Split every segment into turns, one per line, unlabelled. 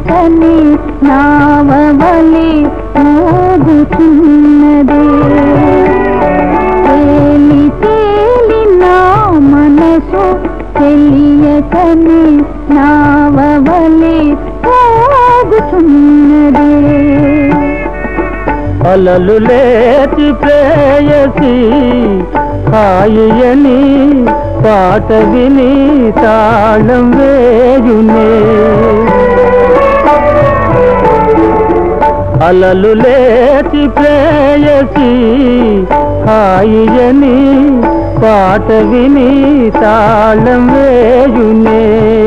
తెలియకని నావవలి ఊగుచున్నదే తేలి తేలి నా మనసు తెలియకని నావవలి ఊగుచున్నదే
అలలు లేచి ప్రేయసి హాయియని పాట విని తాళం వేయునే అలలు లేచి ప్రేయసి హాయియని పాట విని తాళం వేయునే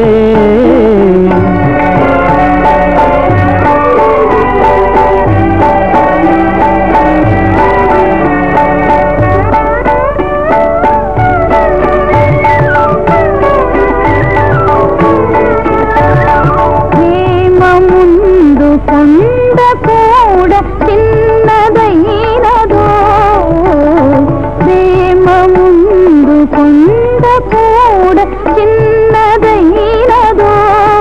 ప్రేమ ముందు కొండ కూడా చిన్నదైనదో ప్రేమ ముందు కొండ కూడా చిన్నదైనదో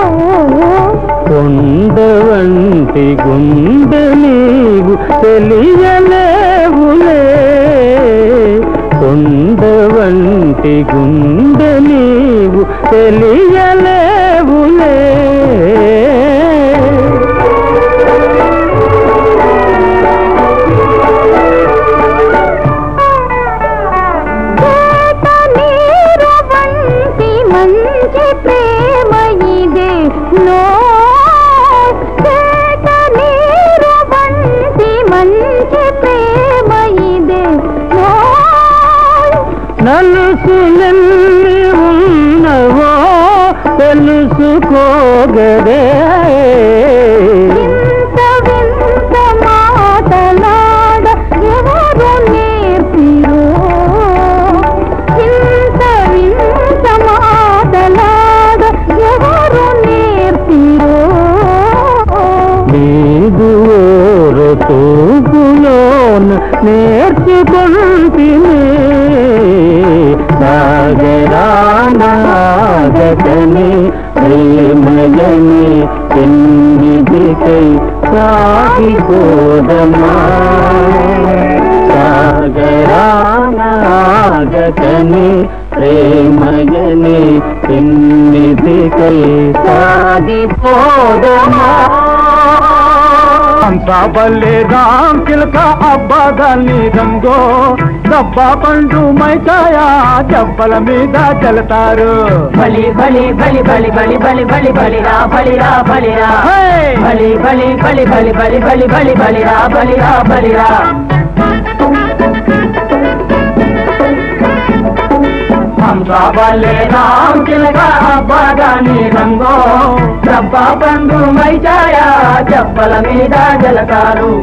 కొండ వంటి గుండె నీవు తెలియలేవులే కొండ వంటి గుండె నీవు తెలియలేవులే
చేత నీరు వంటి మంచి ప్రేమ ఇదే నో చేత నీరు వంటి మంచి ప్రేమ ఇదే నో
నలుసులెల్లి ఉన్నవో తెలుసుకోగరే
వింత వింత మాటలాడ ఎవరు నేర్పిరో వింత వింత మాటలాడ ఎవరు నేర్పిరో
నీదు ఓర తూపులోన నేర్చుకుంటినే నాగరానాగతని ప్రేమయని ఎన్నిదికై సాగిపోదమా సాగరానాగతని ప్రేమయని ఎన్నిదికై సాగిపోదమా అంతా బల్లే రామ్ చిలక అబ్బా దాన్ని రంగో డబ్బా పండు మైకాయా చెప్పల మీద చల్లుతారు
బలి బలి బలి బలి బలి బలి బలి బలిరా బలిరా బలిరా
హే!
బలి బలి బలి బలి బలి బలి బలి బలిరా బలిరా బలిరా హంసా బల్లే రామ్ చిలక అబ్బాగాని రంగో డబ్బా పండు మైచాయా చెప్పల మీద జలతారు